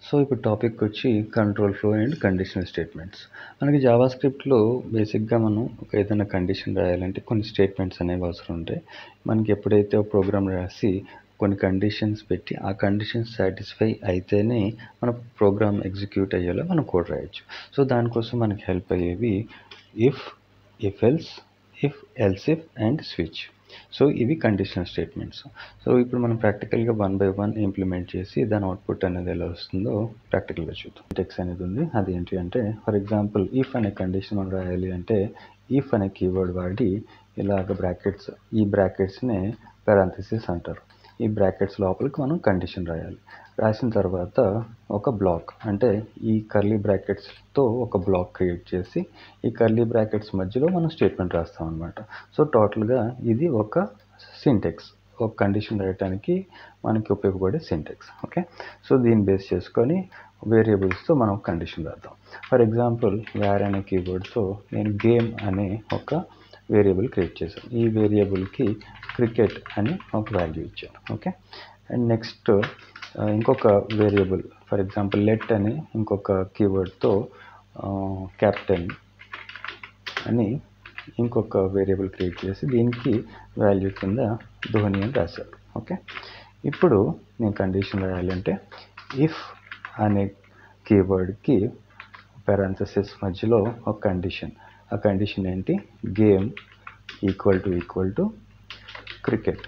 so ఇప్పుడు topic వచ్చి control flow and conditional statements మనకి జావా స్క్రిప్ట్లో బేసిక్గా మనం ఒక ఏదైనా కండిషన్ రాయాలంటే కొన్ని స్టేట్మెంట్స్ అనేవి అవసరం ఉంటాయి మనకి ఎప్పుడైతే ఒక ప్రోగ్రామ్ రాసి కొన్ని కండిషన్స్ పెట్టి ఆ కండిషన్స్ సాటిస్ఫై అయితేనే మన ప్రోగ్రామ్ ఎగ్జిక్యూట్ అయ్యేలా మనం కోడ్ రాయొచ్చు సో దానికోసం మనకి హెల్ప్ అయ్యేవి if if else if else if and switch so ఇవి కండిషనల్ స్టేట్మెంట్స్ సో ఇప్పుడు మనం ప్రాక్టికల్గా వన్ బై వన్ ఇంప్లిమెంట్ చేసి దాని అవుట్పుట్ అనేది ఎలా వస్తుందో ప్రాక్టికల్గా చూద్దాం టెక్స్ అనేది ఉంది అది ఏంటి అంటే ఫర్ ఎగ్జాంపుల్ ఇఫ్ అనే కండిషన్ మనం రాయాలి అంటే ఇఫ్ అనే కీవర్డ్ వాడి ఇలాగ బ్రాకెట్స్ ఈ బ్రాకెట్స్నే పెరాంథసిస్ అంటారు ఈ బ్రాకెట్స్ లోపలికి మనం కండిషన్ రాయాలి రాసిన తర్వాత ఒక బ్లాక్ అంటే ఈ కర్లీ బ్రాకెట్స్తో ఒక బ్లాక్ క్రియేట్ చేసి ఈ కర్లీ బ్రాకెట్స్ మధ్యలో మనం స్టేట్మెంట్ రాస్తాం అనమాట సో టోటల్గా ఇది ఒక సింటెక్స్ ఒక కండిషన్ రాయడానికి మనకి ఉపయోగపడే సింటెక్స్ ఓకే సో దీన్ని బేస్ చేసుకొని వేరియబుల్స్తో మనం కండిషన్ రాద్దాం ఫర్ ఎగ్జాంపుల్ వేర్ అనే కీబోర్డ్తో నేను గేమ్ అనే ఒక వేరియబుల్ క్రియేట్ చేశాను ఈ వేరియబుల్కి క్రికెట్ అని ఒక వాల్యూ ఇచ్చాను ఓకే అండ్ నెక్స్ట్ ఇంకొక వేరియబుల్ ఫర్ ఎగ్జాంపుల్ లెట్ అని ఇంకొక కీవర్డ్తో క్యాప్టెన్ అని ఇంకొక వేరియబుల్ క్రియేట్ చేసి దీనికి వాల్యూ కింద ధోని అని రాశారు ఓకే ఇప్పుడు నేను కండిషన్ రాయాలంటే ఇఫ్ అనే కీవర్డ్కి పెరాన్సెస్ మధ్యలో ఒక కండిషన్ ఆ కండిషన్ ఏంటి game equal to equal to cricket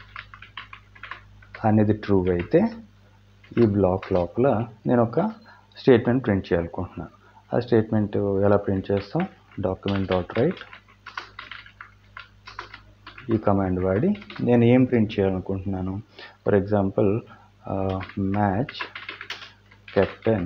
అనేది ట్రూ అయితే ఈ బ్లాక్ లోపల నేను ఒక స్టేట్మెంట్ ప్రింట్ చేయాలనుకుంటున్నాను ఆ స్టేట్మెంట్ ఎలా ప్రింట్ చేస్తాం డాక్యుమెంట్ డాట్ రైట్ ఈ కమాండ్ వాడి నేను ఏం ప్రింట్ చేయాలనుకుంటున్నాను for example match captain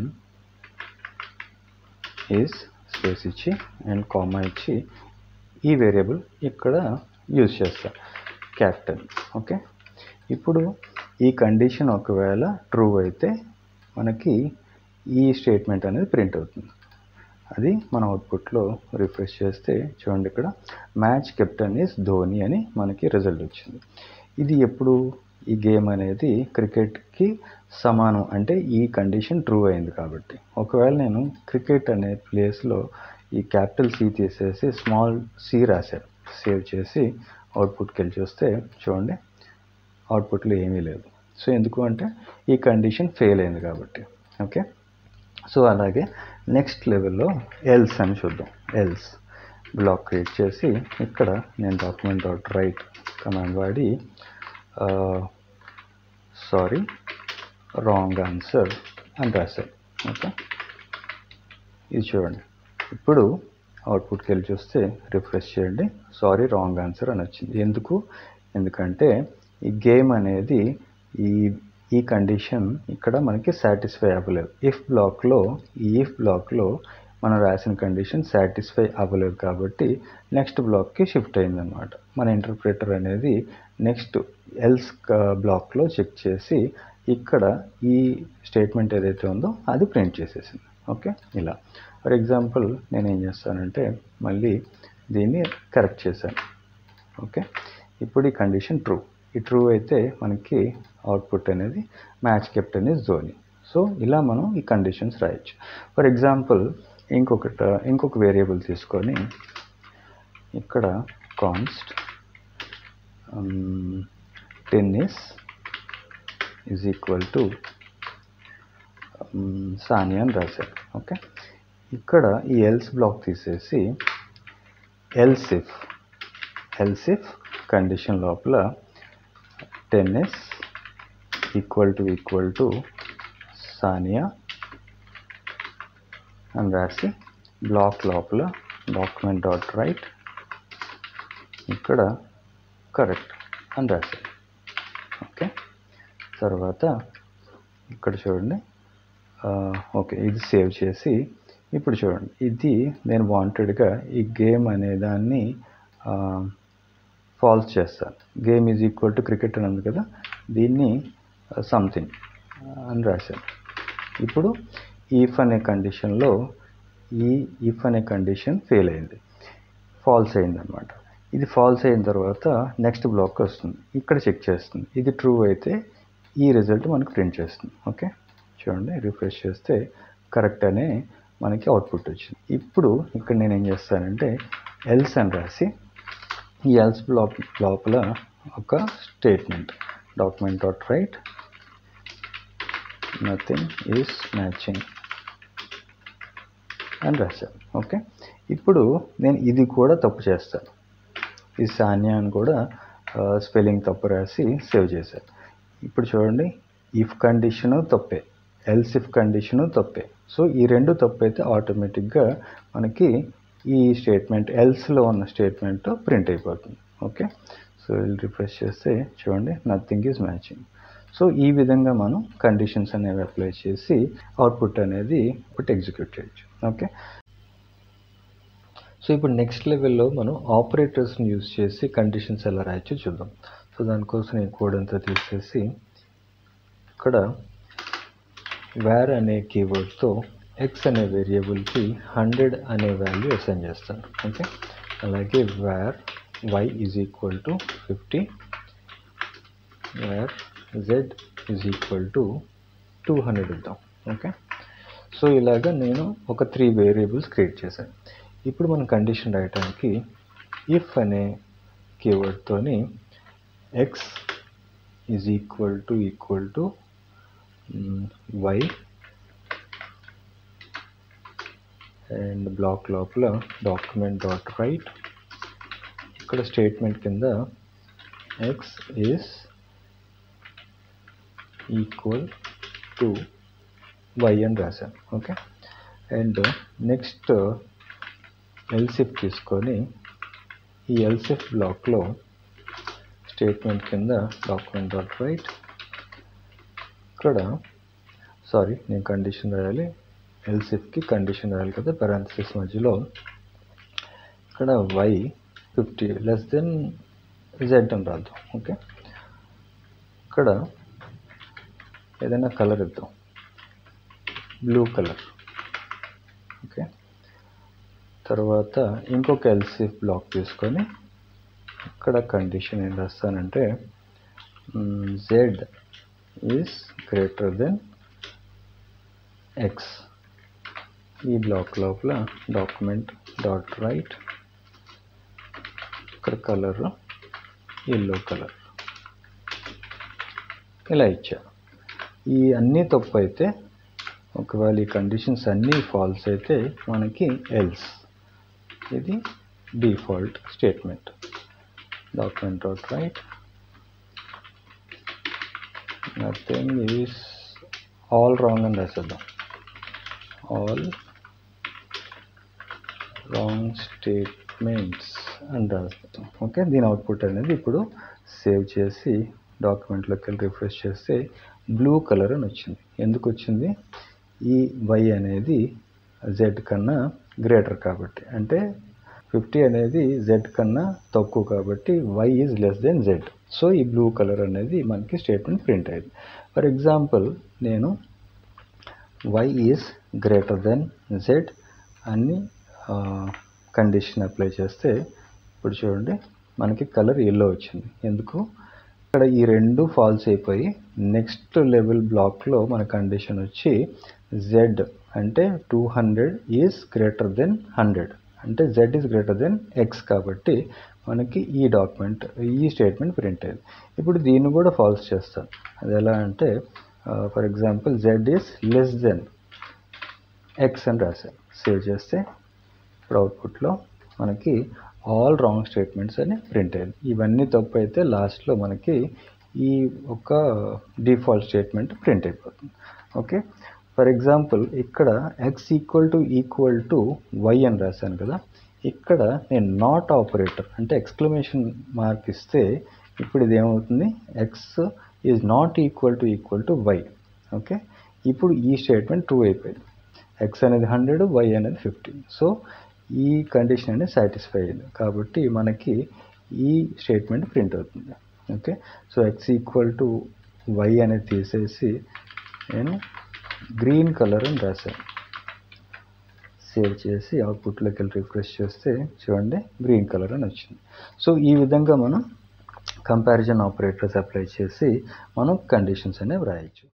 is space ఇచ్చి అండ్ కామా ఇచ్చి ఈ వేరియబుల్ ఇక్కడ యూజ్ చేస్తా క్యాప్టెన్ ఓకే ఇప్పుడు ఈ కండిషన్ ఒకవేళ ట్రూ అయితే మనకి ఈ స్టేట్మెంట్ అనేది ప్రింట్ అవుతుంది అది మన అవుట్పుట్లో రిఫ్రెష్ చేస్తే చూడండి ఇక్కడ మ్యాచ్ కెప్టెన్ ఈస్ ధోని అని మనకి రిజల్ట్ వచ్చింది ఇది ఎప్పుడు ఈ గేమ్ అనేది క్రికెట్కి సమానం అంటే ఈ కండిషన్ ట్రూ అయింది కాబట్టి ఒకవేళ నేను క్రికెట్ అనే ప్లేస్లో ఈ క్యాపిటల్ సి తీసేసి స్మాల్ సి రాశాను సేవ్ చేసి అవుట్పుట్కి వెళ్ళి చూస్తే చూడండి అవుట్పుట్లో ఏమీ లేదు సో ఎందుకు అంటే ఈ కండిషన్ ఫెయిల్ అయింది కాబట్టి ఓకే సో అలాగే నెక్స్ట్ లెవెల్లో ఎల్స్ అని చూద్దాం ఎల్స్ బ్లాక్ క్రియేట్ చేసి ఇక్కడ నేను డాక్యుమెంట్ డాట్ రైట్ కమాండ్ వాడి సారీ రాంగ్ ఆన్సర్ అని రాశాను ఓకే ఇది చూడండి ఇప్పుడు అవుట్పుట్కి వెళ్ళి చూస్తే రిఫ్రెష్ చేయండి సారీ రాంగ్ ఆన్సర్ అని వచ్చింది ఎందుకు ఎందుకంటే ఈ గేమ్ అనేది ఈ ఈ కండిషన్ ఇక్కడ మనకి సాటిస్ఫై అవ్వలేదు ఇఫ్ బ్లాక్లో ఈ ఇఫ్ బ్లాక్లో మనం రాసిన కండిషన్ సాటిస్ఫై అవ్వలేదు కాబట్టి నెక్స్ట్ బ్లాక్కి షిఫ్ట్ అయిందనమాట మన ఇంటర్ప్రిటర్ అనేది నెక్స్ట్ ఎల్స్ బ్లాక్లో చెక్ చేసి ఇక్కడ ఈ స్టేట్మెంట్ ఏదైతే ఉందో అది ప్రింట్ చేసేసింది ఓకే ఇలా ఫర్ ఎగ్జాంపుల్ నేను ఏం చేస్తానంటే మళ్ళీ దీన్ని కరెక్ట్ చేశాను ఓకే ఇప్పుడు ఈ కండిషన్ ట్రూ ఈ ట్రూ అయితే మనకి అవుట్పుట్ అనేది match captain is Dhoni so ఇలా మనం ఈ కండిషన్స్ రాయొచ్చు ఫర్ ఎగ్జాంపుల్ ఇంకొకట ఇంకొక వేరియబుల్ తీసుకొని ఇక్కడ const tennis is equal to Sania అని రాశారు ఓకే ఇక్కడ ఈ ఎల్స్ బ్లాక్ తీసేసి ఎల్సిఫ్ ఎల్సిఫ్ కండిషన్ లోపల tennis equal to equal to Sania అని రాసి బ్లాక్ లోపల డాక్యుమెంట్ డాట్ రైట్ ఇక్కడ కరెక్ట్ అని రాశాను ఓకే తర్వాత ఇక్కడ చూడండి ఓకే ఇది సేవ్ చేసి ఇప్పుడు చూడండి ఇది నేను వాంటెడ్గా ఈ గేమ్ అనే దాన్ని ఫాల్స్ చేస్తాను game is equal to cricket అని ఉంది కదా దీన్ని సంథింగ్ అని రాశాను ఇప్పుడు ఈఫ్ అనే కండిషన్లో ఈ ఇఫ్ అనే కండిషన్ ఫెయిల్ అయింది ఫాల్స్ అయింది అనమాట ఇది ఫాల్స్ అయిన తర్వాత నెక్స్ట్ బ్లాక్ వస్తుంది ఇక్కడ చెక్ చేస్తుంది ఇది ట్రూ అయితే ఈ రిజల్ట్ మనకు ప్రింట్ చేస్తుంది ఓకే చూడండి రిఫ్రెష్ చేస్తే కరెక్ట్ అనే మనకి అవుట్పుట్ వచ్చింది ఇప్పుడు ఇక్కడ నేను ఏం చేస్తానంటే ఎల్స్ అని రాసి ఈ ఎల్స్ బ్లాక్ లోపల ఒక statement document dot write nothing is matching అని రాశాను ఓకే ఇప్పుడు నేను ఇది కూడా తప్పు చేస్తాను ఈ సాన్యా అని కూడా స్పెల్లింగ్ తప్పు రాసి సేవ్ చేశాను ఇప్పుడు చూడండి ఇఫ్ కండిషను తప్పే ఎల్స్ ఇఫ్ కండిషను తప్పే సో ఈ రెండు తప్పు అయితే ఆటోమేటిక్గా మనకి ఈ స్టేట్మెంట్ ఎల్స్లో ఉన్న స్టేట్మెంట్ ప్రింట్ అయిపోతుంది ఓకే సో రిఫ్రెష్ చేస్తే చూడండి నథింగ్ ఈజ్ మ్యాచింగ్ సో ఈ విధంగా మనం కండిషన్స్ అనేవి అప్లై చేసి అవుట్పుట్ అనేది ఒకటి ఎగ్జిక్యూట్ చేయొచ్చు ఓకే సో ఇప్పుడు నెక్స్ట్ లెవెల్లో మనం ఆపరేటర్స్ని యూజ్ చేసి కండిషన్స్ ఎలా రాయొచ్చో చూద్దాం సో దానికోసం నేను కోడ్ అంతా తీసేసి ఇక్కడ వేర్ అనే కీవర్డ్తో ఎక్స్ అనే వేరియబుల్కి హండ్రెడ్ అనే వాల్యూ అసైన్ చేస్తాను ఓకే అలాగే var Y is equal to fifty var Z is equal to two hundred ఇద్దాం ఓకే సో ఇలాగా నేను ఒక త్రీ వేరియబుల్స్ క్రియేట్ చేశాను ఇప్పుడు మనం కండిషన్ రాయడానికి ఇఫ్ అనే కీవర్డ్తోని X is equal to equal to Y and block లోపల డాక్యుమెంట్ డాట్ రైట్ ఇక్కడ స్టేట్మెంట్ కింద X is equal to Y అని రాశాను ఓకే అండ్ నెక్స్ట్ ఎల్సిఫ్ తీసుకొని ఈ ఎల్సిఫ్ బ్లాక్లో స్టేట్మెంట్ కింద డాక్యుమెంట్ డాట్ రైట్ ఇక్కడ సారీ నేను కండిషన్ రాయాలి ఎల్సిఫ్కి కండిషన్ రాయాలి కదా పెరాంథసిస్ మధ్యలో ఇక్కడ Y fifty less than Z అని రాద్దాం ఓకే ఇక్కడ ఏదైనా కలర్ ఇద్దాం బ్లూ కలర్ ఓకే తర్వాత ఇంకొక ఎల్సిఫ్ బ్లాక్ తీసుకొని ఇక్కడ కండిషన్ ఏం రాస్తానంటే Z is greater than X ఈ బ్లాక్ లోపల డాక్యుమెంట్ డాట్ రైట్ ఇక్కడ కలర్ ఎల్లో కలర్ ఇలా ఇచ్చా ఈ అన్నీ తప్పు అయితే ఒకవేళ ఈ కండిషన్స్ అన్నీ ఫాల్స్ అయితే మనకి ఎల్స్ ఇది default statement document dot write nothing is all wrong అని రాసేద్దాం ఆల్ రాంగ్ స్టేట్మెంట్స్ అని రాస్తాం ఓకే దీని అవుట్పుట్ అనేది ఇప్పుడు సేవ్ చేసి డాక్యుమెంట్లోకి వెళ్ళి రిఫ్రెష్ చేస్తే బ్లూ కలర్ అని వచ్చింది ఎందుకు వచ్చింది ఈ వై అనేది జెడ్ కన్నా గ్రేటర్ కాబట్టి అంటే ఫిఫ్టీ అనేది జెడ్ కన్నా తక్కువ కాబట్టి Y is less than Z so ఈ బ్లూ కలర్ అనేది మనకి స్టేట్మెంట్ ప్రింట్ అయింది ఫర్ ఎగ్జాంపుల్ నేను Y is greater than Z అన్ని కండిషన్ అప్లై చేస్తే ఇప్పుడు చూడండి మనకి కలర్ ఎల్లో వచ్చింది ఎందుకు ఇక్కడ ఈ రెండు ఫాల్స్ అయిపోయి నెక్స్ట్ లెవెల్ బ్లాక్లో మన కండిషన్ వచ్చి జెడ్ అంటే two hundred is greater than hundred అంటే Z is greater than X కాబట్టి మనకి ఈ డాక్యుమెంట్ ఈ స్టేట్మెంట్ ప్రింట్ అయింది ఇప్పుడు దీన్ని కూడా ఫాల్స్ చేస్తాను అది ఎలా అంటే for example Z is less than X అని రాశాను సేవ్ చేస్తే ఇప్పుడు అవుట్పుట్లో మనకి ఆల్ రాంగ్ స్టేట్మెంట్స్ అని ప్రింట్ అయింది ఇవన్నీ తప్పు అయితే లాస్ట్లో మనకి ఈ ఒక డిఫాల్ట్ స్టేట్మెంట్ ప్రింట్ అయిపోతుంది ఓకే ఫర్ ఎగ్జాంపుల్ ఇక్కడ X equal to equal to Y అని రాశాను కదా ఇక్కడ నేను నాట్ ఆపరేటర్ అంటే ఎక్స్క్లమేషన్ మార్క్ ఇస్తే ఇప్పుడు ఇది ఏమవుతుంది X is not equal to equal to Y okay ఇప్పుడు ఈ స్టేట్మెంట్ ట్రూ అయిపోయింది ఎక్స్ అనేది హండ్రెడ్ వై అనేది ఫిఫ్టీ సో ఈ కండిషన్ అనేది సాటిస్ఫై అయింది కాబట్టి మనకి ఈ స్టేట్మెంట్ ప్రింట్ అవుతుంది okay so X equal to Y అనేది తీసేసి నేను గ్రీన్ కలర్ అని రాశాను సేవ్ చేసి అవుట్పుట్లోకి వెళ్ళి రిఫ్రెష్ చేస్తే చూడండి గ్రీన్ కలర్ అని వచ్చింది సో ఈ విధంగా మనం కంపారిజన్ ఆపరేటర్స్ అప్లై చేసి మనం కండిషన్స్ అనేవి రాయొచ్చు